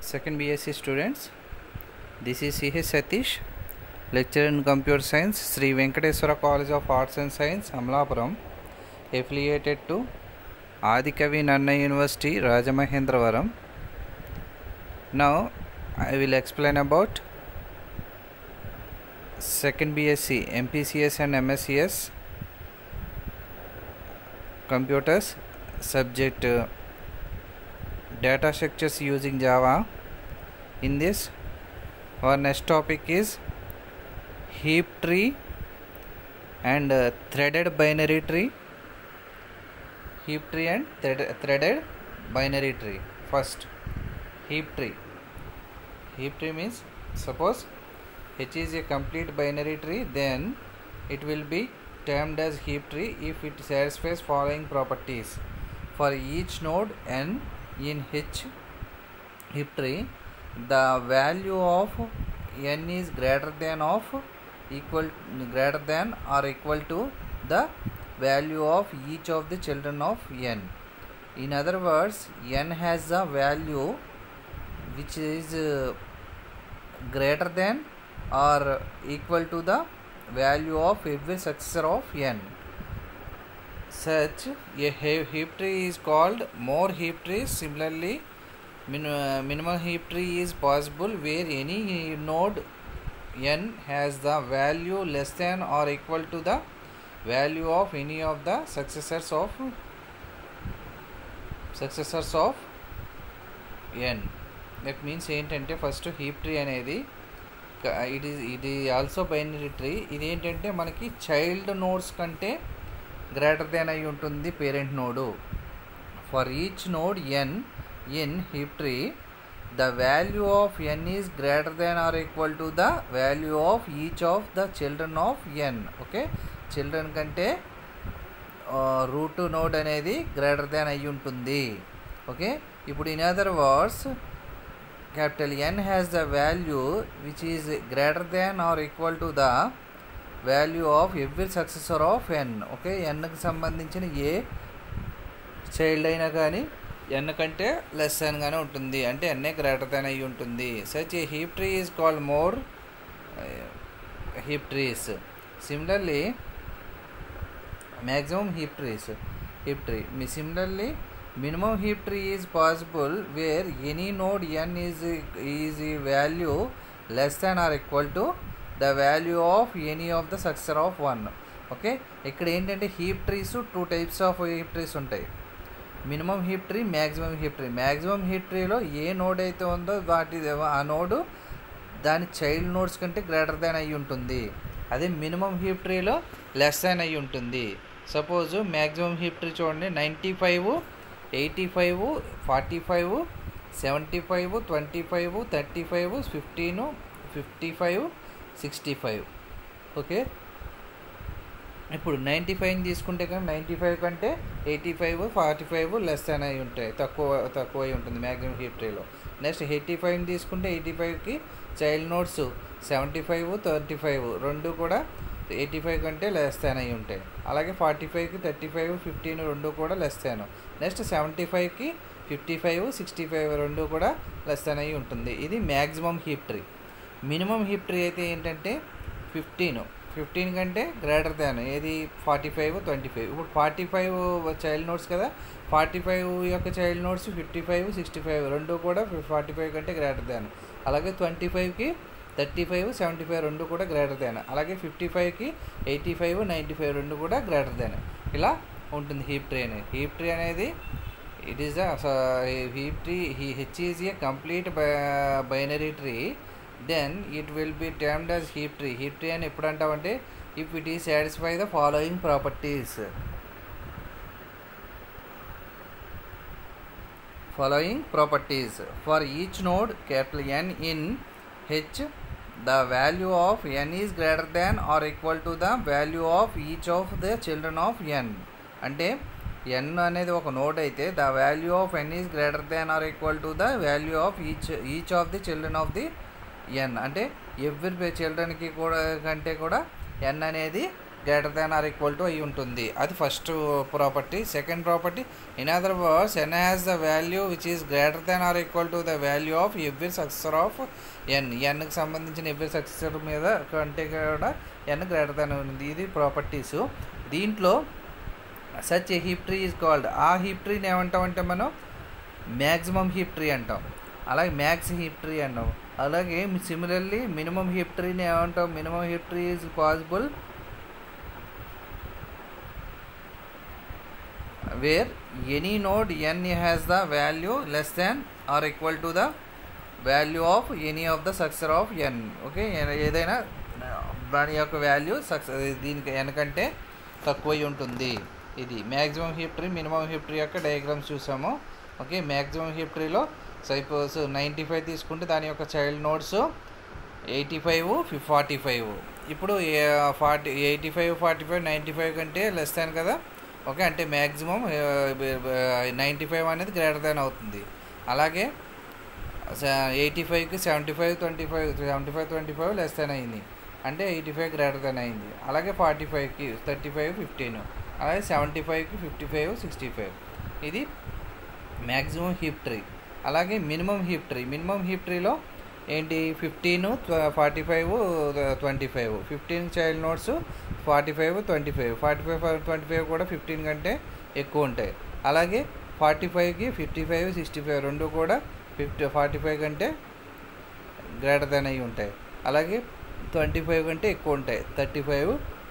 second BSc students. This is C.H. Satish, lecturer in computer science, Sri Venkateswara College of Arts and Science, Amlapuram, affiliated to Adikavi Nanna University, Rajamahendravaram. Now I will explain about second BSc, MPCS and MSCS computers subject uh, data structures using Java. In this, our next topic is heap tree and uh, threaded binary tree. Heap tree and thread, threaded binary tree. First, heap tree. Heap tree means suppose H is a complete binary tree, then it will be termed as heap tree if it satisfies following properties. For each node n in H heap tree, the value of n is greater than of equal greater than or equal to the value of each of the children of n. In other words, n has a value which is uh, greater than or equal to the value of every successor of n. Such a he- heap tree is called more heap trees. Similarly, min- uh, minimal heap tree is possible where any node n has the value less than or equal to the value of any of the successors of successors of n. That means ఏంటంటే first heap tree అనేది ఇది ఇది also binary tree ఇది ఏంటంటే మనకి child nodes కంటే greater than అయి ఉంటుంది parent node for each node N in heap tree the value of N is greater than or equal to the value of each of the children of N okay children కంటే root node అనేది greater than అయి ఉంటుంది okay ఇప్పుడు in other words capital N has the value which is greater than or equal to the value of every successor of n okay ఎన్కి సంబంధించిన ఏ child అయినా కానీ ఎన్ కంటే లెస్ గానే ఉంటుంది అంటే ఎన్ఏ గ్రేటర్ దాన్ అయి ఉంటుంది such a heap tree is called more heap trees similarly maximum heap trees heap tree మీ similarly minimum heap tree is possible where any node n is is a value less than or equal to the value of any of the successor of 1 okay ఇక్కడ ఏంటంటే heap trees two types of heap trees ఉంటాయి minimum heap tree maximum heap tree maximum heap ట్రీలో ఏ node అయితే ఉందో వాటి ఆ node దాని చైల్డ్ నోడ్స్ కంటే గ్రేటర్ దాన్ అయి ఉంటుంది అదే మినిమం హీప్ ట్రీలో లెస్ దాన్ అయి ఉంటుంది సపోజ్ మ్యాక్సిమం హీప్ ట్రీ చూడండి ninety five eighty five forty five seventy five twenty five thirty five fifteen fifty five sixty five okay ఇప్పుడు నైంటీ ఫైవ్ తీసుకుంటే కానీ నైంటీ ఫైవ్ కంటే eighty five forty five less than అయి ఉంటాయి తక్కువ తక్కువ అయి ఉంటుంది మ్యాక్సిమం హీట్ ట్రీలో నెక్స్ట్ ఎయిటీ ఫైవ్ తీసుకుంటే ఎయిటీ ఫైవ్కి child nodes seventy five thirty five రెండు కూడా ఎయిటీ ఫైవ్ కంటే లెస్ దాన్ అయి ఉంటాయి అలాగే ఫార్టీ ఫైవ్కి థర్టీ ఫైవ్ ఫిఫ్టీన్ రెండు కూడా లెస్ దాన్ నెక్స్ట్ సెవెంటీ ఫైవ్కి ఫిఫ్టీ ఫైవ్ సిక్స్టీ ఫైవ్ రెండు కూడా లెస్ దాన్ అయి ఉంటుంది ఇది maximum heap tree minimum heap tree అయితే ఏంటంటే ఫిఫ్టీన్ ఫిఫ్టీన్ కంటే గ్రేటర్ దాన్ ఏది ఫార్టీ ఫైవ్ ట్వంటీ ఫైవ్ ఇప్పుడు ఫార్టీ ఫైవ్ చైల్డ్ నోట్స్ కదా ఫార్టీ ఫైవ్ యొక్క child nodes fifty five sixty five రెండు కూడా ఫార్టీ ఫైవ్ కంటే గ్రేటర్ దాన్ అలాగే ట్వంటీ ఫైవ్కి థర్టీ ఫైవ్ సెవెంటీ ఫైవ్ రెండు కూడా గ్రేటర్ దాన్ అలాగే ఫిఫ్టీ ఫైవ్కి ఎయిటీ ఫైవ్ నైంటీ ఫైవ్ రెండు కూడా గ్రేటర్ దాన్ ఇలా ఉంటుంది హీప్ ట్రీ అనేది హీప్ ట్రీ అనేది it is heap tree H is a complete binary tree then it will be termed as heap tree heap tree అని ఎప్పుడు అంటామంటే ఇఫ్ ఇట్ ఈ satisfy the following properties following properties for each node capital N in H the value of n is greater than or equal to the value of each of the children of n అంటే n అనేది ఒక node అయితే the value of n is greater than or equal to the value of each each of the children of the N అంటే every చిల్డ్రన్కి కూడా కంటే కూడా N అనేది greater than or equal to అయి ఉంటుంది అది first property second property in other words N has the value which is greater than or equal to the value of every successor of N ఎన్కి సంబంధించిన every successor మీద కంటే కూడా n greater than ఉంది ఇది ప్రాపర్టీస్ దీంట్లో such a heap tree is called ఆ heap ట్రీని ఏమంటామంటే మనం మ్యాక్సిమం హీప్ ట్రీ అంటాం అలాగే మ్యాక్స్ హీప్ ట్రీ అంటాం అలాగే సిమిలర్లీ మినిమం హీప్ ట్రీని ఏమంటాం minimum heap tree is possible where any node N has the value less than or equal to the value of any of the successor of N okay ఏదైనా దాని యొక్క value success దీనికి ఎన్ కంటే తక్కువ ఉంటుంది ఇది maximum heap tree minimum heap tree యొక్క diagrams చూసాము ఓకే మ్యాక్సిమం హీప్ ట్రీలో సపోజ్ నైంటీ ఫైవ్ తీసుకుంటే దాని యొక్క child nodes eighty five forty five ఇప్పుడు forty eighty five forty five ninety five కంటే లెస్ దాన్ కదా ఓకే అంటే మ్యాక్సిమం నైంటీ ఫైవ్ అనేది గ్రేటర్ దాన్ అవుతుంది అలాగే ఎయిటీ ఫైవ్కి seventy five twenty five seventy five twenty five less than అయింది అంటే ఎయిటీ ఫైవ్ గ్రేటర్ దాన్ అయింది అలాగే ఫార్టీ ఫైవ్కి థర్టీ ఫైవ్ ఫిఫ్టీన్ అలాగే సెవెంటీ ఫైవ్కి ఫిఫ్టీ ఫైవ్ సిక్స్టీ ఫైవ్ ఇది మ్యాక్సిమం హీప్ ట్రీ అలాగే minimum heap tree minimum heap ట్రీలో ఏంటి fifteen forty five twenty five fifteen child nodes forty five twenty five forty five twenty five కూడా fifteen కంటే ఎక్కువ ఉంటాయి అలాగే ఫార్టీ ఫైవ్కి ఫిఫ్టీ ఫైవ్ సిక్స్టీ ఫైవ్ రెండు కూడా ఫిఫ్టీ ఫార్టీ ఫైవ్ కంటే గ్రేటర్ దెన్ అయి ఉంటాయి అలాగే ట్వంటీ ఫైవ్ కంటే ఎక్కువ ఉంటాయి థర్టీ ఫైవ్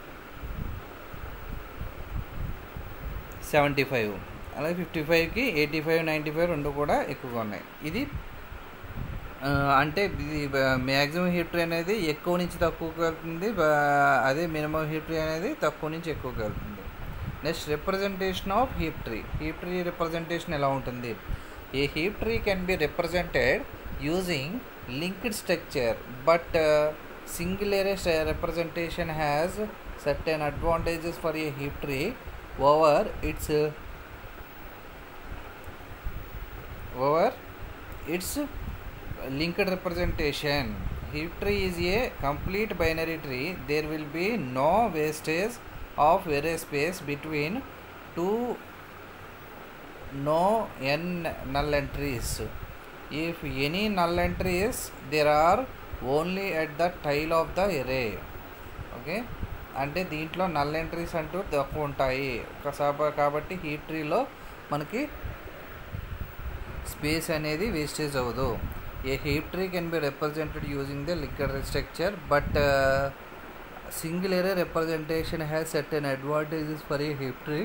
సెవెంటీ ఫైవ్ అలాగే ఫిఫ్టీ ఫైవ్కి ఎయిటీ ఫైవ్ నైంటీ ఫైవ్ రెండు కూడా ఎక్కువగా ఉన్నాయి ఇది అంటే ఇది మ్యాక్సిమం హిస్టరీ అనేది ఎక్కువ నుంచి తక్కువకి వెళ్తుంది అదే మినిమం హిస్టరీ అనేది తక్కువ నుంచి ఎక్కువకి వెళ్తుంది next representation of heap tree heap tree representation ఎలా ఉంటుంది a heap tree can be represented using linked structure but single array representation has certain advantages for a heap tree over its over its linked representation heap tree is a complete binary tree there will be no wastage of array space between two no n null entries if any null entries there are only at the tail of the array okay అంటే దీంట్లో null entries అంటూ తక్కువ ఉంటాయి కాబట్టి heap ట్రీలో మనకి space అనేది wastage అవ్వదు a heap tree can be represented using the liquid structure but single array representation has certain advantages for a heap tree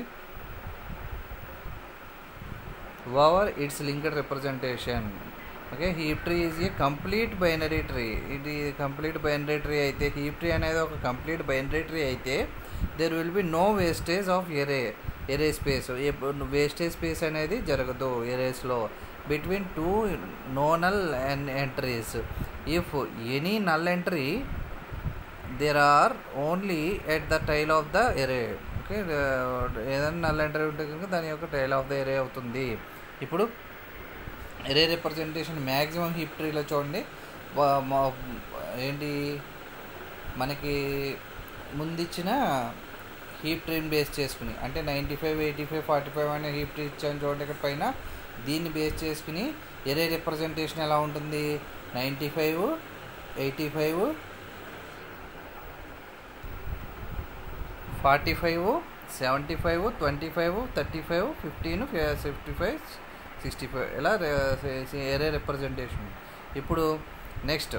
over its linked representation okay heap tree is a complete binary tree ఇది complete binary tree అయితే heap tree అనేది ఒక complete binary tree అయితే there will be no wastage of array array space wastage space అనేది జరగదు ఎరేస్లో between two non null entries if any null entry there are only at the tail of the array okay ఏదైనా null entry ఉంటే కనుక దాని యొక్క tile of the array అవుతుంది ఇప్పుడు ఎరే రిప్రజెంటేషన్ మ్యాక్సిమం హీప్ ట్రీలో చూడండి ఏంటి మనకి ముందిచ్చిన హీప్ ట్రీని బేస్ చేసుకుని అంటే ninety five eighty five forty five అనే హీప్ ట్రీ ఇచ్చాను చూడండి ఇక్కడ పైన దీన్ని బేస్ చేసుకుని ఎరే రిప్రజెంటేషన్ ఎలా ఉంటుంది ninety five eighty five forty five seventy five twenty five thirty five fifteen fifty five sixty five ఇలా ఎరే రిప్రజెంటేషన్ ఇప్పుడు నెక్స్ట్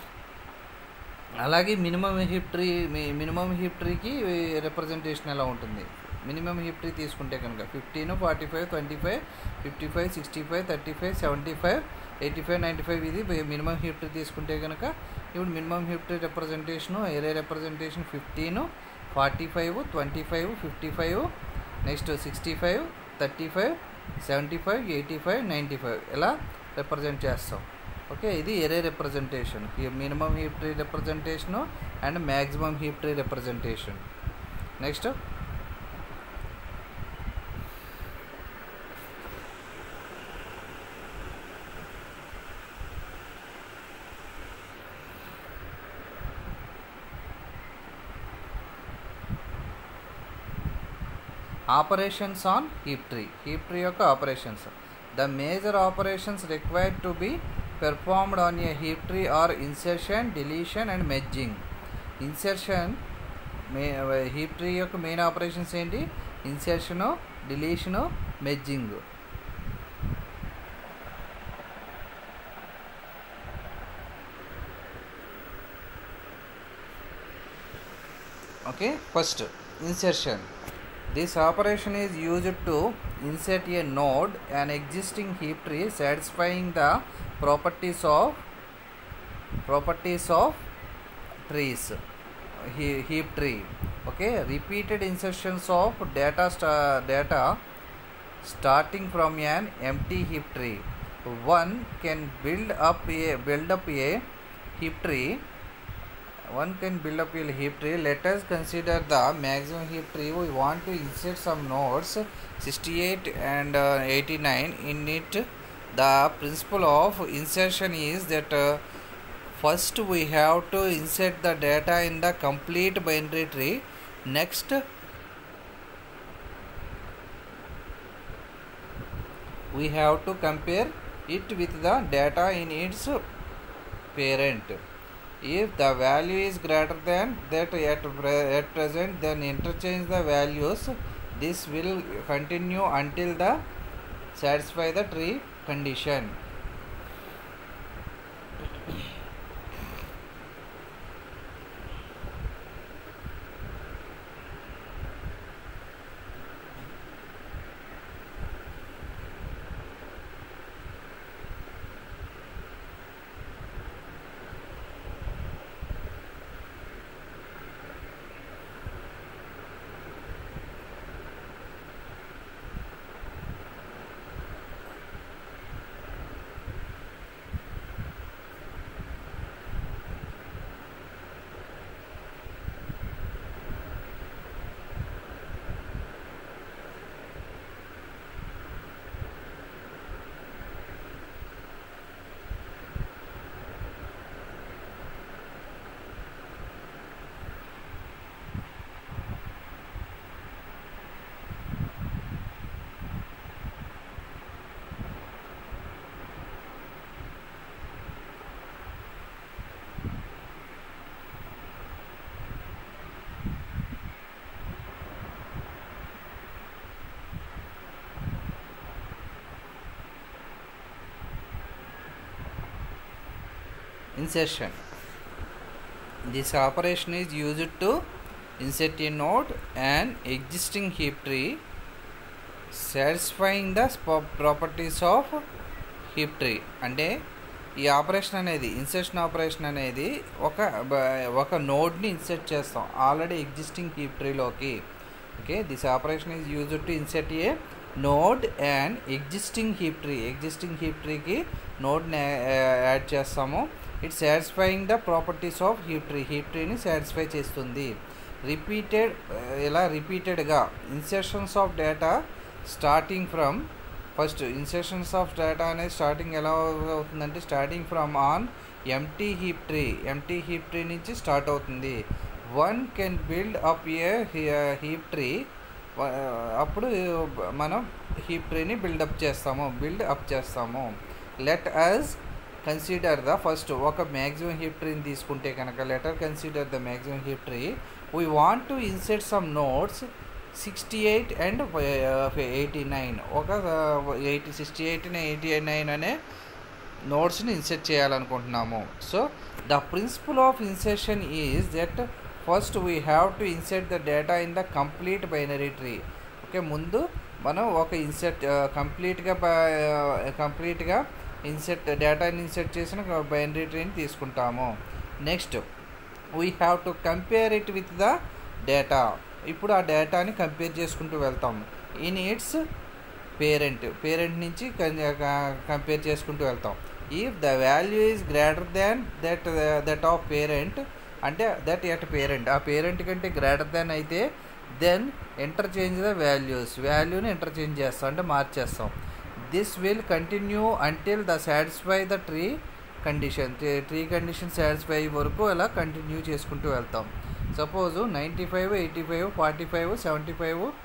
అలాగే minimum heap tree minimum heap ట్రీకి రిప్రజెంటేషన్ ఎలా ఉంటుంది మినిమం హిప్ ట్రీ తీసుకుంటే కనుక fifteen forty five twenty five fifty five sixty five thirty five seventy five eighty five ninety five ఇది minimum heap tree తీసుకుంటే కనుక ఇప్పుడు minimum heap tree representation area representation fifteen forty five twenty five fifty five next sixty five thirty five seventy five eighty five ninety five ఇలా represent చేస్తాం okay ఇది array representation minimum heap tree representation and maximum heap tree representation next operations on heap tree heap tree యొక్క operations the major operations required to be performed on a heap tree are insertion deletion and merging insertion మే heap tree యొక్క main operations ఏంటి insertion డిలీషను మెజ్జింగ్ okay first insertion this operation is used to insert a node an existing heap tree satisfying the properties of properties of trees he- heap tree okay repeated insertions of data sta- data starting from an empty heap tree one can build up a build up a heap tree one can build up a heap tree let us consider the maximum heap tree we want to insert some nodes 68 and uh, 89 in it the principle of insertion is that uh, first we have to insert the data in the complete binary tree next we have to compare it with the data in its parent if the value is greater than that at, pre- at present then interchange the values this will continue until the satisfy the tree condition insertion this operation is used to insert a node an existing heap tree satisfying the sp- properties of heap tree అంటే ఈ operation అనేది insertion operation అనేది ఒక బ- ఒక నోడ్ని insert చేస్తాం already existing heap ట్రీలోకి okay this operation is use to insert a node and existing heap tree existing heap ట్రీకి నోడ్ని యాడ్ చేస్తాము it satisfying the properties of heap tree heap ట్రీని సాటిస్ఫై చేస్తుంది రిపీటెడ్ ఇలా రిపీటెడ్గా insertions of data starting from first insertions of data అనేది starting ఎలా అవుతుందంటే starting from an empty heap tree empty heap tree నుంచి స్టార్ట్ అవుతుంది one can build up A heap tree అప్పుడు మనం హీప్ ట్రీని బిల్డప్ చేస్తాము బిల్డ్ అప్ చేస్తాము let us consider the first ఒక మ్యాక్సిమం హీప్ ట్రీని తీసుకుంటే కనుక letter consider the maximum heap tree we want to insert some nodes sixty eight and eighty nine ఒక eighty sixty eight eighty nine అనే నోట్స్ని insert చేయాలనుకుంటున్నాము so the principle of insertion is that first we have to insert the data in the complete binary tree okay ముందు మనం ఒక INCET కంప్లీట్గా కంప్లీట్గా INCET డేటాని ఇన్సెట్ చేసిన బైనరీ ట్రీని తీసుకుంటాము next we have to compare it with the data ఇప్పుడు ఆ డేటాని కంపేర్ చేసుకుంటూ వెళ్తాము ఇన్ ఇట్స్ పేరెంట్ పేరెంట్ నుంచి కంపేర్ చేసుకుంటూ వెళ్తాం if the value is greater than that that of parent అంటే దట్ ఎట్ పేరెంట్ ఆ పేరెంట్ కంటే గ్రేటర్ దాన్ అయితే దెన్ ఇంటర్చేంజ్ ద వాల్యూస్ వాల్యూని ఇంటర్చేంజ్ చేస్తాం అంటే మార్చేస్తాం this will continue until the satisfy the tree condition tree condition satisfy వరకు అలా కంటిన్యూ చేసుకుంటూ వెళ్తాం suppose ninety five eighty five forty five seventy five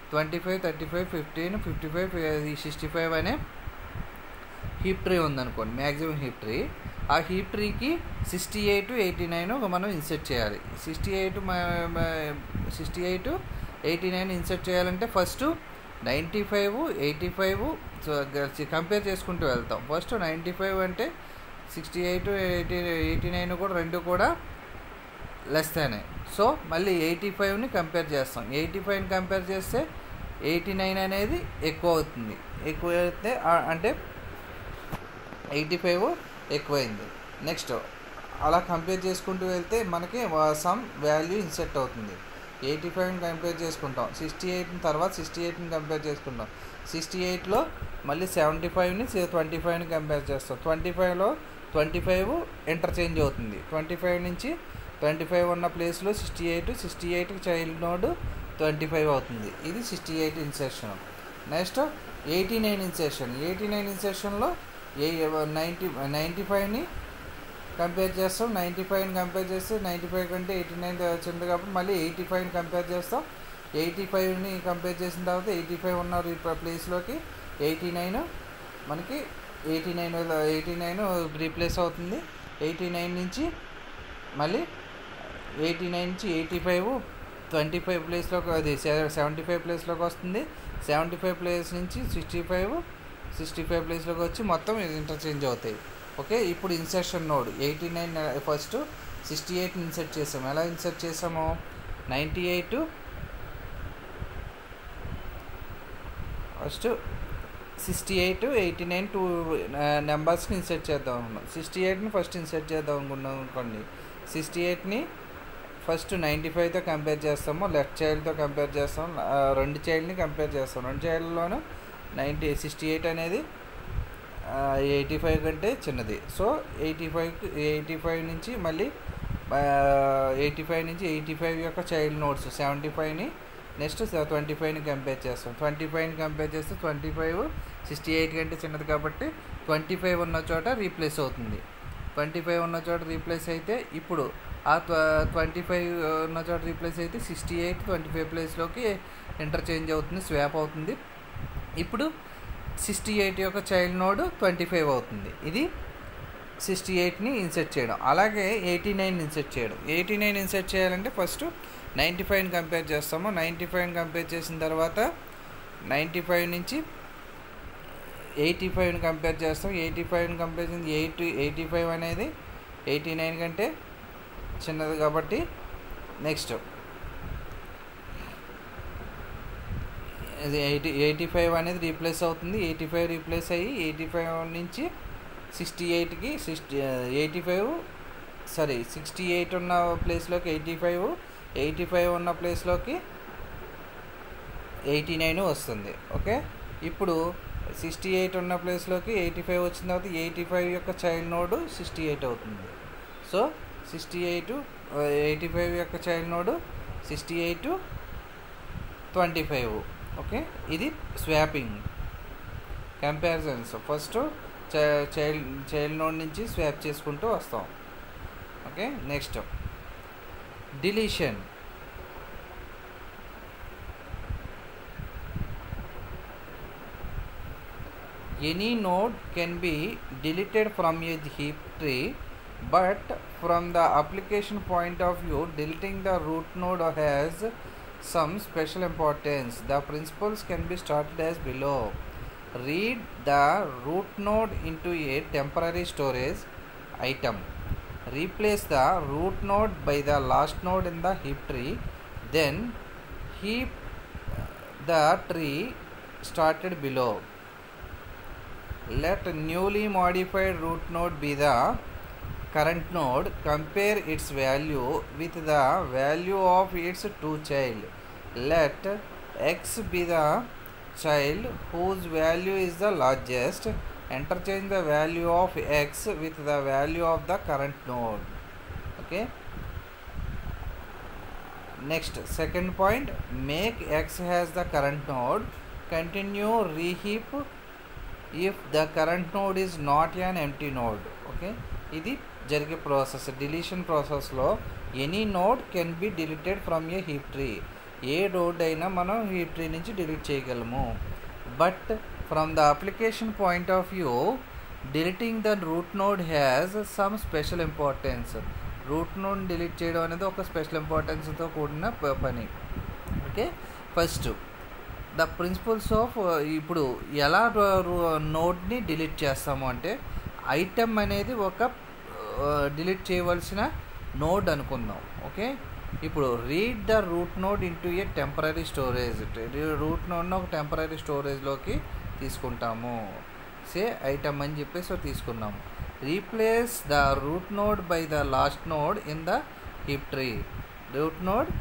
twenty five thirty five fifteen fifty five sixty five అనే heap tree ఉందనుకోండి maximum heap tree ఆ heap ట్రీకి sixty eight eighty nine మనం insert చేయాలి sixty eight sixty eight eighty nine insert చేయాలంటే first ninety five eighty five compare చేసుకుంటూ వెళ్తాం first ninety five అంటే sixty eight eighty eighty nine కూడా రెండు కూడా లెస్ దానే సో మళ్ళీ ఎయిటీ ఫైవ్ని కంపేర్ చేస్తాం ఎయిటీ ఫైవ్ని కంపేర్ చేస్తే ఎయిటీ నైన్ అనేది ఎక్కువ అవుతుంది ఎక్కువ అయితే ఆ- అంటే ఎయిటీ ఫైవ్ ఎక్కువైంది నెక్స్ట్ అలా కంపేర్ చేసుకుంటూ వెళ్తే మనకి సమ్ వాల్యూ ఇన్సెట్ అవుతుంది ఎయిటీ ఫైవ్ని కంపేర్ చేసుకుంటాం సిక్స్టీ ఎయిట్ని తర్వాత సిక్స్టీ ఎయిట్ని కంపేర్ చేసుకుంటాం సిక్స్టీ ఎయిట్లో మళ్ళీ సెవెంటీ ఫైవ్ని ట్వంటీ ఫైవ్ని కంపేర్ చేస్తాం ట్వంటీ ఫైవ్లో ట్వంటీ ఫైవ్ ఇంటర్చేంజ్ అవుతుంది ట్వంటీ ఫైవ్ నుంచి ట్వంటీ ఫైవ్ ఉన్న ప్లేస్లో సిక్స్టీ ఎయిట్ సిక్స్టీ ఎయిట్కి చైల్డ్ నోడ్ ట్వంటీ ఫైవ్ అవుతుంది ఇది sixty eight insertion next eighty nine insertion eighty nine ఇన్సెషన్లో ఏ నైంటీ నైంటీ ఫైవ్ని కంపేర్ చేస్తాం నైంటీ ఫైవ్ని కంపేర్ చేస్తే నైంటీ ఫైవ్ కంటే ఎయిటీ నైన్ వచ్చింది కాబట్టి మళ్ళీ ఎయిటీ ఫైవ్ని కంపేర్ చేస్తాం ఎయిటీ ఫైవ్ని కంపేర్ చేసిన తర్వాత ఎయిటీ ఫైవ్ ఉన్న ప్లేస్లోకి ఎయిటీ నైన్ మనకి eighty nine eighty nine replace అవుతుంది ఎయిటీ నైన్ నుంచి మళ్ళీ ఎయిటీ నైన్ నుంచి ఎయిటీ ఫైవ్ ట్వంటీ ఫైవ్ ప్లేస్లోకి అది సెవెంటీ ఫైవ్ ప్లేస్లోకి వస్తుంది సెవెంటీ ఫైవ్ ప్లేస్ నుంచి సిక్స్టీ ఫైవ్ సిక్స్టీ ఫైవ్ ప్లేస్లోకి వచ్చి మొత్తం ఇంటర్చేంజ్ అవుతాయి ఓకే ఇప్పుడు insertion node eighty nine first sixty eight insert చేసాము ఎలా ఇన్సర్ట్ చేసాము ninety eight first sixty eight eighty nine two నెంబర్స్ని ఇన్సర్ట్ చేద్దాం అనుకున్నాం సిక్స్టీ ఎయిట్ని ఫస్ట్ ఇన్సర్ట్ చేద్దాం అనుకున్నాం అనుకోండి సిక్స్టీ ఎయిట్ని ఫస్ట్ నైంటీ ఫైవ్తో కంపేర్ చేస్తాము లెఫ్ట్ చైల్డ్తో కంపేర్ చేస్తాం ఆ, రెండు చైల్డ్ని కంపేర్ చేస్తాం రెండు చైల్డ్లోనూ నైంటీ సిక్స్టీ ఎయిట్ అనేది ఎయిటీ ఫైవ్ కంటే చిన్నది so eighty five eighty five నుంచి మళ్ళీ ఎయిటీ ఫైవ్ నుంచి ఎయిటీ ఫైవ్ యొక్క చైల్డ్ నోట్స్ సెవెంటీ ఫైవ్ని నెక్స్ట్ ట్వంటీ ఫైవ్ని కంపేర్ చేస్తాం ట్వంటీ ఫైవ్ని కంపేర్ చేస్తే ట్వంటీ ఫైవ్ సిక్స్టీ ఎయిట్ కంటే చిన్నది కాబట్టి ట్వంటీ ఫైవ్ ఉన్న చోట రీప్లేస్ అవుతుంది ట్వంటీ ఫైవ్ ఉన్న చోట రీప్లేస్ అయితే ఇప్పుడు ఆ ట్వంటీ ఫైవ్ ఉన్న చోట రీప్లేస్ అయితే సిక్స్టీ ఎయిట్ ట్వంటీ ఫైవ్ ప్లేస్లోకి ఇంటర్చేంజ్ అవుతుంది స్వాప్ అవుతుంది ఇప్పుడు సిక్స్టీ ఎయిట్ యొక్క చైల్డ్ నోడ్ ట్వంటీ ఫైవ్ అవుతుంది ఇది సిక్స్టీ ఎయిట్ని ఇన్సెట్ చేయడం అలాగే ఎయిటీ నైన్ ఇన్సెట్ చేయడం ఎయిటీ నైన్ ఇన్సెట్ చేయాలంటే ఫస్ట్ నైంటీ ఫైవ్ని కంపేర్ చేస్తాము నైంటీ ఫైవ్ని కంపేర్ చేసిన తర్వాత నైంటీ ఫైవ్ నుంచి ఎయిటీ ఫైవ్ని కంపేర్ చేస్తాం ఎయిటీ ఫైవ్ని కంపేర్ చేసి ఎయిటీ ఎయిటీ ఫైవ్ అనేది ఎయిటీ నైన్ కంటే చిన్నది కాబట్టి నెక్స్ట్ ఇది ఎయిటీ ఎయిటీ ఫైవ్ అనేది రీప్లేస్ అవుతుంది ఎయిటీ ఫైవ్ రీప్లేస్ అయ్యి ఎయిటీ ఫైవ్ నుంచి సిక్స్టీ ఎయిట్కి sixty eighty five sorry sixty eight ఉన్న ప్లేస్లోకి ఎయిటీ ఫైవ్ ఎయిటీ ఫైవ్ ఉన్న ప్లేస్లోకి ఎయిటీ నైన్ వస్తుంది ఓకే ఇప్పుడు సిక్స్టీ ఎయిట్ ఉన్న ప్లేస్లోకి ఎయిటీ ఫైవ్ వచ్చిన తర్వాత ఎయిటీ ఫైవ్ యొక్క చైల్డ్ నోడ్ సిక్స్టీ ఎయిట్ అవుతుంది so sixty eight eighty five యొక్క child node sixty eight twenty five okay ఇది swapping comparisons first child child node నుంచి స్వాప్ చేసుకుంటూ వస్తాం okay next deletion any node can be deleted from a heap tree but from the application point of view deleting the root node has some special importance the principles can be started as below read the root node into a temporary storage item replace the root node by the last node in the heap tree then heap the tree started below let newly modified root node be the current node compare its value with the value of its two child let x be the child whose value is the largest interchange the value of x with the value of the current node okay next second point make x has the current node continue reheap if the current node is not an empty node okay ఇది జరిగే process deletion ప్రాసెస్లో any node can be deleted from a heap tree ఏ node అయినా మనం heap tree నుంచి delete చేయగలము but from the application point of view deleting the root node has some special importance root node delete చేయడం అనేది ఒక special ఇంపార్టెన్స్తో కూడిన ప- పని okay first the principles of ఇప్పుడు ఎలా నోడ్ని డిలీట్ చేస్తాము అంటే ఐటమ్ అనేది ఒక డిలీట్ చేయవలసిన నోడ్ అనుకుందాం ఓకే ఇప్పుడు read the root node into a temporary storage root నోడ్ని ఒక టెంపరీ స్టోరేజ్లోకి తీసుకుంటాము సే ఐటమ్ అని చెప్పేసి ఒకటి తీసుకున్నాము replace the root node by the last node in the heap tree root node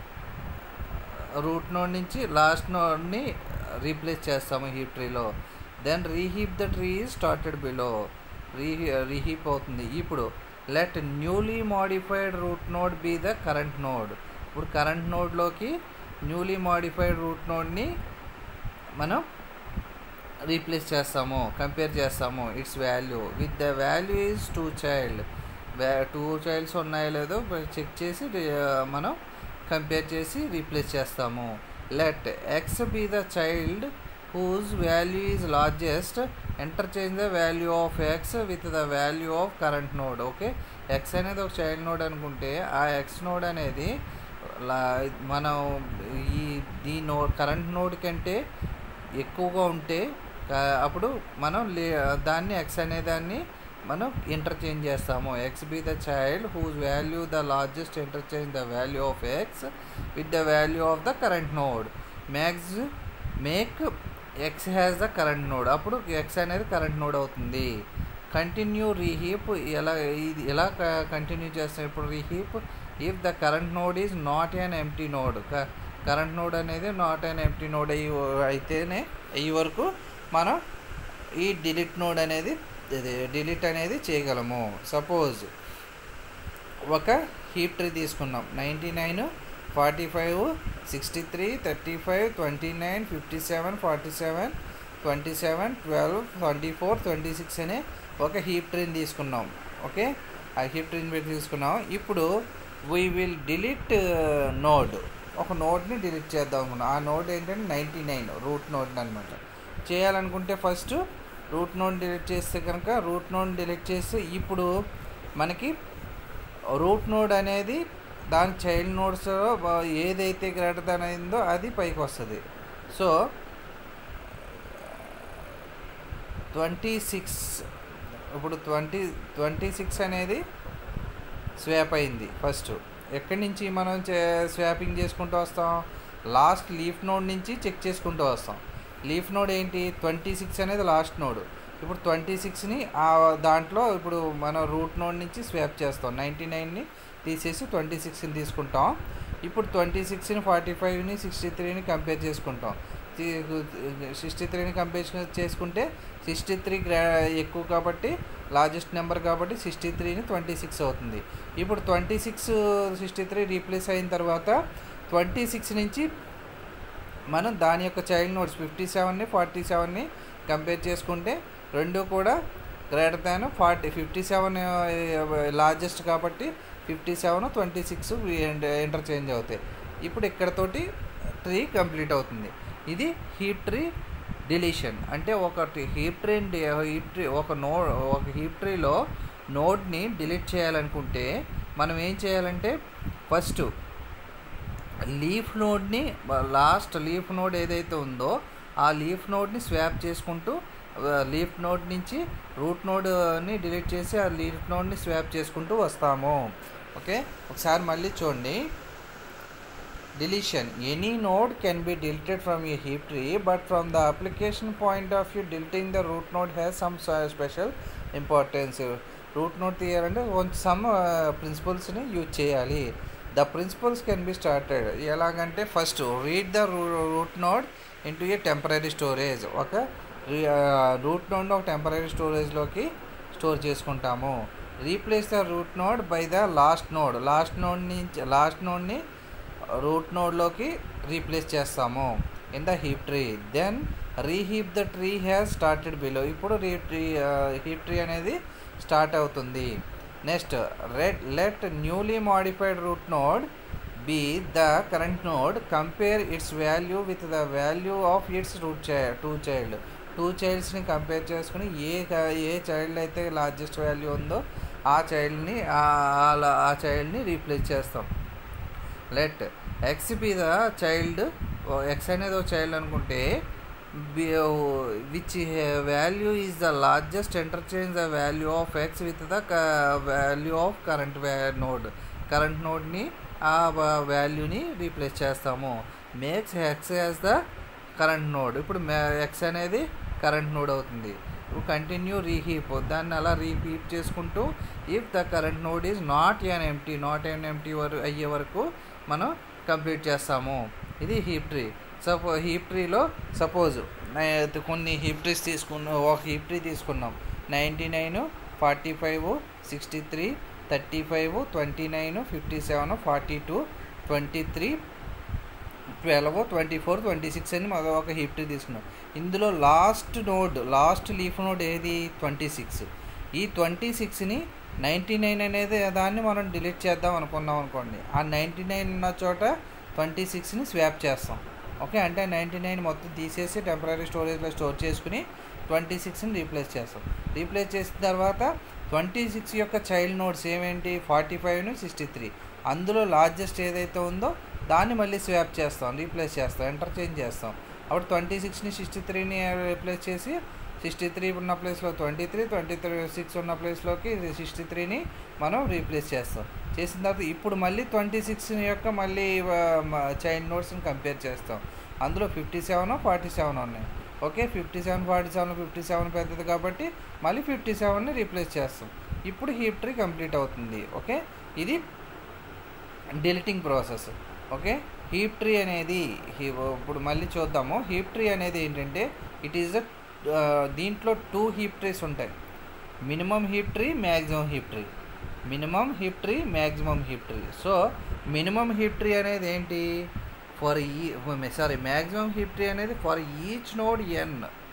root node నుంచి లాస్ట్ నోడ్ని రీప్లేస్ చేస్తాము హీప్ ట్రీలో then reheap the tree started below re reheap అవుతుంది ఇప్పుడు let newly modified root node be the current node ఇప్పుడు current నోడ్లోకి newly modified root నోడ్ని మనం రీప్లేస్ చేస్తాము కంపేర్ చేస్తాము its value with the value is two child two childs ఉన్నాయో లేదో చెక్ చేసి uh, మనం కంపేర్ చేసి రీప్లేస్ చేస్తాము let x be the child whose value is largest interchange the value of x with the value of current node okay x అనేది ఒక child node అనుకుంటే ఆ ఎక్స్ నోడ్ అనేది లా- మనం ఈ ఈ నోడ్ కరెంట్ నోడ్ కంటే ఎక్కువగా ఉంటే కా- అప్పుడు మనం లే దాన్ని ఎక్స్ అనే దాన్ని మనం ఇంటర్చేంజ్ చేస్తాము x be the child whose value the largest interchange the value of x with the value of the current node max make x has the current node అప్పుడు ఎక్స్ అనేది కరెంట్ నోడ్ అవుతుంది continue reheap ఎలా ఇది ఎలా continue చేస్తాం ఇప్పుడు reheap if the current node is not an empty node current node అనేది not an empty node అయ్యి అయితేనే అయ్యి వరకు మనం ఈ డిలీట్ నోడ్ అనేది డిలీట్ అనేది చేయగలము సపోజ్ ఒక హీప్ ట్రీ తీసుకున్నాం ninety nine forty five sixty three thirty five twenty nine fifty seven forty seven twenty seven twelve twenty four twenty six అనే ఒక హీప్ ట్రీని తీసుకున్నాం ఓకే ఆ హీప్ ట్రీని పెట్టి తీసుకున్నాం ఇప్పుడు వీ విల్ డిలీట్ నోడ్ ఒక నోడ్ని డిలీట్ చేద్దాం అనుకున్నాం ఆ నోడ్ ఏంటంటే నైంటీ నైన్ రూట్ నోడ్ అనమాట చేయాలనుకుంటే ఫస్ట్ రూట్ నోడ్ డిలీట్ చేస్తే కనుక రూట్ నోడ్ డిలీట్ చేస్తే ఇప్పుడు మనకి రూట్ నోడ్ అనేది దాని చైల్డ్ నోడ్స్ ఏదైతే గ్రేటర్ దాన్ అయిందో అది పైకి వస్తుంది సో ట్వంటీ సిక్స్ ఇప్పుడు ట్వంటీ ట్వంటీ సిక్స్ అనేది స్వాప్ అయింది ఫస్ట్ ఎక్కడి నుంచి మనం స్వాపింగ్ చేసుకుంటూ వస్తాం లాస్ట్ లీఫ్ నోడ్ నుంచి చెక్ చేసుకుంటూ వస్తాం లీఫ్ నోడ్ ఏంటి ట్వంటీ సిక్స్ అనేది లాస్ట్ నోడ్ ఇప్పుడు ట్వంటీ సిక్స్ని ఆ దాంట్లో ఇప్పుడు మనం రూట్ నోడ్ నుంచి స్వాప్ చేస్తాం నైంటీ నైన్ని తీసేసి ట్వంటీ సిక్స్ని తీసుకుంటాం ఇప్పుడు ట్వంటీ సిక్స్ని ఫార్టీ ఫైవ్ని సిక్స్టీ త్రీని కంపేర్ చేసుకుంటాం సిక్స్టీ త్రీని కంపేర్ చేసుకుంటే సిక్స్టీ త్రీ గ్రా ఎక్కువ కాబట్టి లార్జెస్ట్ నెంబర్ కాబట్టి సిక్స్టీ త్రీని ట్వంటీ సిక్స్ అవుతుంది ఇప్పుడు twenty six sixty three replace అయిన తర్వాత ట్వంటీ సిక్స్ నుంచి మనం దాని యొక్క చైల్డ్ నోట్స్ ఫిఫ్టీ సెవెన్ని ఫార్టీ సెవెన్ని కంపేర్ చేసుకుంటే రెండు కూడా greater than forty fifty seven largest కాబట్టి fifty seven twenty six interchange అవుతాయి ఇప్పుడు ఇక్కడతోటి ట్రీ కంప్లీట్ అవుతుంది ఇది హీప్ ట్రీ డిలీషన్ అంటే ఒకటి హీప్ ట్రీ హీప్ ట్రీ ఒక నో ఒక హీప్ ట్రీలో నోడ్ని డిలీట్ చేయాలనుకుంటే మనం ఏం చేయాలంటే ఫస్ట్ లీఫ్ నోడ్ని లాస్ట్ లీఫ్ నోడ్ ఏదైతే ఉందో ఆ లీఫ్ నోడ్ని స్వాప్ చేసుకుంటూ లీఫ్ నోడ్ నుంచి రూట్ నోడ్ని డిలీట్ చేసి ఆ లీఫ్ నోడ్ని స్వాప్ చేసుకుంటూ వస్తాము ఓకే ఒకసారి మళ్ళీ చూడండి deletion any node can be deleted from a heap tree but from the application point of view deleting the root node has some s- special importance root node తీయాలంటే some ప్రిన్సిపల్స్ని use చేయాలి the principles can be started ఎలాగంటే first read the root node into a temporary storage ఒక root నోడ్ని ఒక temporary స్టోరేజ్లోకి store చేసుకుంటాము replace the root node by the last node last node నుంచి లాస్ట్ నోడ్ని రూట్ నోడ్లోకి రీప్లేస్ చేస్తాము in the heap tree then reheap the tree has started below ఇప్పుడు రీ ట్రీ హీప్ ట్రీ అనేది స్టార్ట్ అవుతుంది next read let newly modified root node be the current node compare its value with the value of its root child two child two చైల్డ్స్ని compare చేసుకుని a క- a child అయితే largest value ఉందో ఆ చైల్డ్ని ఆ చైల్డ్ని రీప్లేస్ చేస్తాం let x be the child x అనేది ఒక చైల్డ్ అనుకుంటే which value is the largest interchange the value of x with the value of current node current node ఆ వాల్యూని రీప్లేస్ చేస్తాము makes x as the current node ఇప్పుడు x అనేది current node అవుతుంది ఇప్పుడు కంటిన్యూ రీహీప్ దాన్ని అలా రీహీప్ చేసుకుంటూ if the current node is not an empty not an empty వరకు అయ్యే వరకు మనం కంప్లీట్ చేస్తాము ఇది హీప్ ట్రీ సపో హీప్ ట్రీలో సపోజ్ కొన్ని హీప్ ట్రీస్ తీసుకున్న ఒక హీప్ ట్రీ తీసుకున్నాం ninety nine forty five sixty three thirty five twenty nine fifty seven forty two twenty three twelve twenty four twenty six అని మనం ఒక హీప్ ట్రీ తీసుకున్నాం ఇందులో last node last leaf node ఏది twenty six ఈ twenty సిక్స్ని ninety nine అనేది దాన్ని మనం డిలీట్ చేద్దాం అనుకున్నాం అనుకోండి ఆ నైంటీ నైన్ ఉన్న చోట ట్వంటీ సిక్స్ని స్వాప్ చేస్తాం ఓకే అంటే నైంటీ నైన్ మొత్తం తీసేసి టెంపరీ స్టోరేజ్లో స్టోర్ చేసుకుని ట్వంటీ సిక్స్ని రీప్లేస్ చేస్తాం రీప్లేస్ చేసిన తర్వాత ట్వంటీ సిక్స్ యొక్క చైల్డ్ నోట్స్ ఏమేంటి ఫార్టీ ఫైవ్ను సిక్స్టీ త్రీ అందులో లార్జెస్ట్ ఏదైతే ఉందో దాన్ని మళ్ళీ స్వాప్ చేస్తాం రీప్లేస్ చేస్తాం ఎంటర్చేంజ్ చేస్తాం అప్పుడు ట్వంటీ సిక్స్ని సిక్స్టీ త్రీని రీప్లేస్ చేసి సిక్స్టీ త్రీ ఉన్న ప్లేస్లో twenty three twenty three six ఉన్న ప్లేస్లోకి సిక్స్టీ త్రీని మనం రీప్లేస్ చేస్తాం చేసిన తర్వాత ఇప్పుడు మళ్ళీ ట్వంటీ సిక్స్ యొక్క మళ్ళీ చైల్డ్ నోట్స్ని కంపేర్ చేస్తాం అందులో ఫిఫ్టీ సెవెన్ ఫార్టీ సెవెన్ ఉన్నాయి okay fifty seven forty seven fifty seven పెద్దది కాబట్టి మళ్ళీ ఫిఫ్టీ సెవెన్ని రీప్లేస్ చేస్తాం ఇప్పుడు హీప్ ట్రీ కంప్లీట్ అవుతుంది ఓకే ఇది deleting process okay heap tree అనేది హీ- ఇప్పుడు మళ్ళీ చూద్దాము హీప్ ట్రీ అనేది ఏంటంటే ఇట్ ఈస్ ద దీంట్లో టూ హీప్ ట్రీస్ ఉంటాయి minimum heap tree maximum heap tree minimum heap tree maximum heap tree so minimum heap tree అనేది ఏంటి ఫర్ ఈ సారీ మ్యాక్సిమం హీప్ ట్రీ అనేది ఫర్ ఈచ్ నోడ్ ఎన్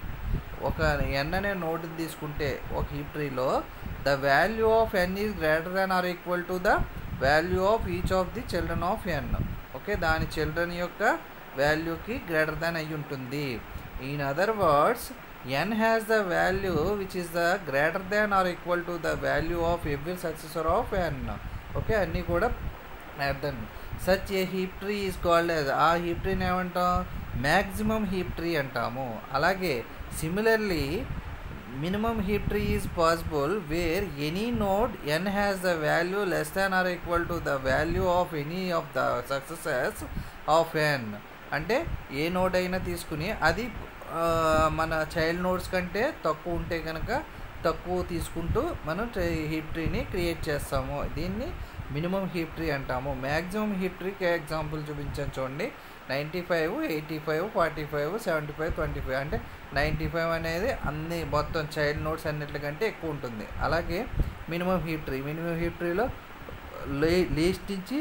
ఒక n అనే node తీసుకుంటే ఒక హీప్ ట్రీలో the value of N is greater than or equal to the value of each of the children of N okay దాని చిల్డ్రన్ యొక్క వాల్యూకి గ్రేటర్ దాన్ అయి ఉంటుంది in other words N has the value which is the greater than or equal to the value of every successor of N okay అన్నీ కూడా అర్థం such a heap tree is called as ఆ heap ట్రీని ఏమంటాం maximum heap tree అంటాము అలాగే similarly minimum heap tree is possible where any node n has the value less than or equal to the value of any of the successors of n అంటే ఏ node అయినా తీసుకుని అది ఆ, మన child nodes కంటే తక్కువ ఉంటే కనుక తక్కువ తీసుకుంటూ మనం హీప్ ట్రీని క్రియేట్ చేస్తాము దీన్ని మినిమం హీప్ ట్రీ అంటాము మ్యాక్సిమం హీప్ ట్రీకి ఎగ్జాంపుల్ చూపించాను చూడండి ninety five eighty five forty five seventy five twenty five అంటే నైంటీ ఫైవ్ అనేది అన్ని మొత్తం చైల్డ్ నోట్స్ అన్నిటికంటే ఎక్కువ ఉంటుంది అలాగే minimum heap tree minimum heap ట్రీలో లే లీస్ట్ నుంచి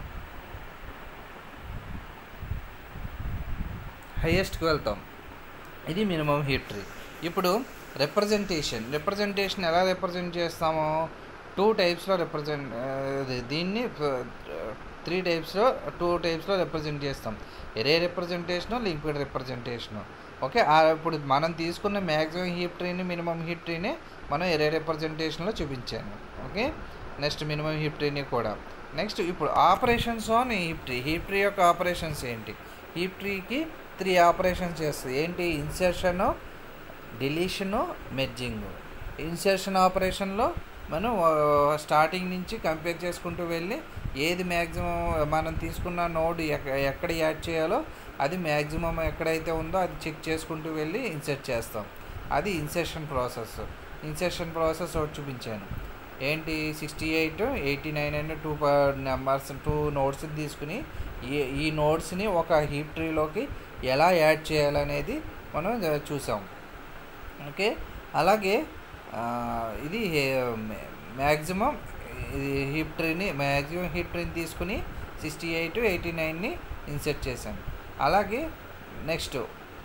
హైయెస్ట్కి వెళ్తాం ఇది మినిమం హీట్ ట్రీ ఇప్పుడు రిప్రజెంటేషన్ రిప్రజెంటేషన్ ఎలా రిప్రజెంట్ చేస్తామో టూ టైప్స్లో రిప్రజెంట్ దీన్ని త్రీ టైప్స్లో టూ టైప్స్లో రిప్రజెంట్ చేస్తాం ఎరే రిప్రజెంటేషను లింక్విడ్ రిప్రజెంటేషను ఓకే ఇప్పుడు మనం తీసుకున్న మ్యాక్సిమం హీప్ ట్రీని మినిమం హీప్ ట్రీని మనం ఎరే రిప్రజెంటేషన్లో చూపించాను ఓకే నెక్స్ట్ మినిమం హీప్ ట్రీని కూడా నెక్స్ట్ ఇప్పుడు operations on heap tree heap tree యొక్క ఆపరేషన్స్ ఏంటి హీప్ ట్రీకి త్రీ ఆపరేషన్స్ చేస్తుంది ఏంటి ఇన్సర్షను డిలీషను మెర్జింగ్ ఇన్సర్షన్ ఆపరేషన్లో మనం స్టార్టింగ్ నుంచి కంపేర్ చేసుకుంటూ వెళ్ళి ఏది మ్యాక్సిమం మనం తీసుకున్న నోడ్ ఎక్క ఎక్కడ యాడ్ చేయాలో అది మ్యాక్సిమం ఎక్కడైతే ఉందో అది చెక్ చేసుకుంటూ వెళ్ళి ఇన్సర్ట్ చేస్తాం అది ఇన్సర్షన్ ప్రాసెస్ ఇన్సర్షన్ ప్రాసెస్ ఒకటి చూపించాను ఏంటి sixty eight eighty nine and two numbers two nodes తీసుకుని ఈ ఈ నోట్స్ని ఒక హీప్ ట్రీలోకి ఎలా యాడ్ చేయాలనేది మనం చూసాం ఓకే అలాగే ఆ, ఇది మ్యాక్సిమం ఇది హీప్ ట్రీని మ్యాక్సిమం హీప్ ట్రీని తీసుకుని సిక్స్టీ ఎయిట్ ఎయిటీ నైన్ని ఇన్సెట్ చేశాను అలాగే next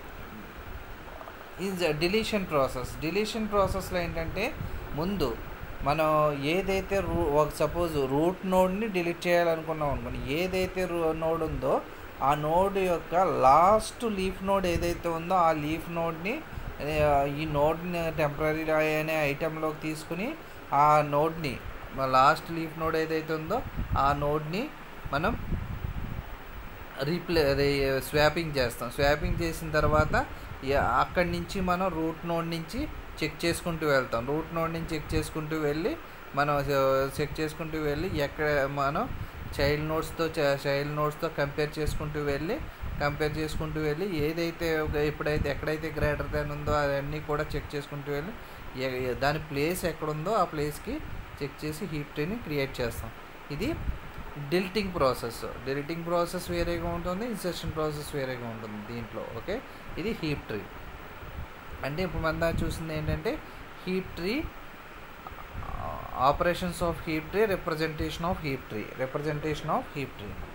in deletion process deletion ప్రాసెస్లో ఏంటంటే ముందు మనం ఏదైతే రూ ఒక సపోజ్ రూట్ నోడ్ని డిలీట్ చేయాలనుకున్నాం అనుకోండి ఏదైతే నోడ్ ఉందో ఆ నోడ్ యొక్క లాస్ట్ లీఫ్ నోడ్ ఏదైతే ఉందో ఆ లీఫ్ నోడ్ని ఈ నోడ్ని టెంపరీ అనే ఐటెంలోకి తీసుకుని ఆ నోడ్ని లాస్ట్ లీఫ్ నోడ్ ఏదైతే ఉందో ఆ నోడ్ని మనం రీప్లే అదే స్వాపింగ్ చేస్తాం స్వాపింగ్ చేసిన తర్వాత య- అక్కడి నుంచి మనం రూట్ నోడ్ నుంచి చెక్ చేసుకుంటూ వెళ్తాం రూట్ నోడ్ నుంచి చెక్ చేసుకుంటూ వెళ్ళి మనం చెక్ చేసుకుంటూ వెళ్ళి ఎక్కడ మనం చైల్డ్ నోట్స్తో చైల్డ్ నోట్స్తో కంపేర్ చేసుకుంటూ వెళ్ళి కంపేర్ చేసుకుంటూ వెళ్ళి ఏదైతే ఒక- ఎప్పుడైతే ఎక్కడైతే గ్రేటర్ దాన్ ఉందో అవన్నీ కూడా చెక్ చేసుకుంటూ వెళ్ళి ఎ- ఎ- దాని ప్లేస్ ఎక్కడుందో ఆ ప్లేస్కి చెక్ చేసి హీప్ ట్రీని క్రియేట్ చేస్తాం ఇది డిల్టింగ్ ప్రాసెస్ డిల్టింగ్ ప్రాసెస్ వేరేగా ఉంటుంది ఇన్సెషన్ ప్రాసెస్ వేరేగా ఉంటుంది దీంట్లో ఓకే ఇది హీప్ ట్రీ అంటే ఇప్పుడు మన దాకా చూసింది ఏంటంటే heap tree operations of heap tree representation of heap tree representation of heap tree